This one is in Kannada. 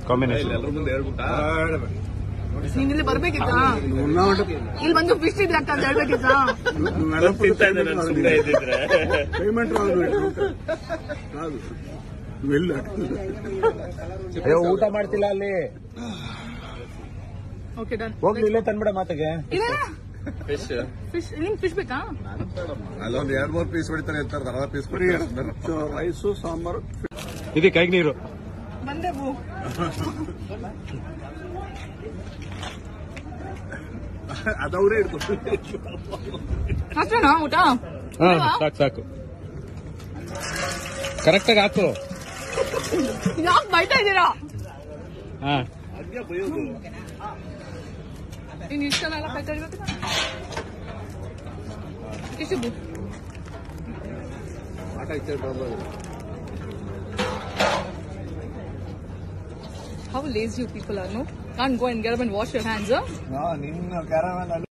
ಕಾಂಬಿನೇಷನ್ ಎಲ್ಲರ ಮುಂದೆ ಹೇಳ್ಬಿಟ್ಟ ನೀನ್ ಇಲ್ಲಿ ಬರ್ಬೇಕಿತ್ತ ಇಲ್ಲಿ ಬಂದು ಫಿಶ್ ಇದೆ ಅಂತ ಹೇಳ್ಬೇಕಿತ್ತ ತಿಂತಾ ಇದ್ದೆ ನಾನು ಸುಮ್ಮನೆ ಇದ್ದಿದ್ರೆ ಪೇಮೆಂಟ್ ಕಾದು వెళ్ళి ಅಯ್ಯೋ ಊಟ ಮಾಡ್ತಿಲ್ಲ ಅಲ್ಲಿ ಓಕೆ ಡನ್ ಹೋಗ್ಲಿ ಇಲ್ಲೇ ತಂದ್ಬಿಡ ಮಾತಿಗೆ ಇಲ್ಲ ಫಿಶ್ ಫಿಶ್ ನಿಂಗ್ ಫಿಶ್ ಬೇಕಾ ಅಲ್ಲೊಂದ್ ಎರಡ್ ಮೂರ್ ಪೀಸ್ ಹೊಡಿತಾರೆ ಇರ್ತಾರೆ ಅರ್ಧ ಪೀಸ್ ರೈಸು ಸಾಂಬಾರು ಇದು ಕೈಗೆ ನೀರು ಬಂದೆ ಬೂ ಅದವರೇ ಇಡ್ತಾರೆ ಅಷ್ಟೇನಾ ಊಟ ಹಾ ಸಾಕು ಸಾಕು ಕರೆಕ್ಟಾಗಿ ಹಾಕು ಯಾಕೆ ಬೈತಾ ಇದ್ದೀರಾ ಹಾ ಇನ್ ಇಷ್ಟನೆಲ್ಲ ಕಾಯ್ತಾ ಇರ್ಬೇಕು ಎಷ್ಟು ಬೂ How lazy you people are, no? Can't go and get up and wash your hands, huh? ನಿನ್ನ ಕ್ಯಾರವನ್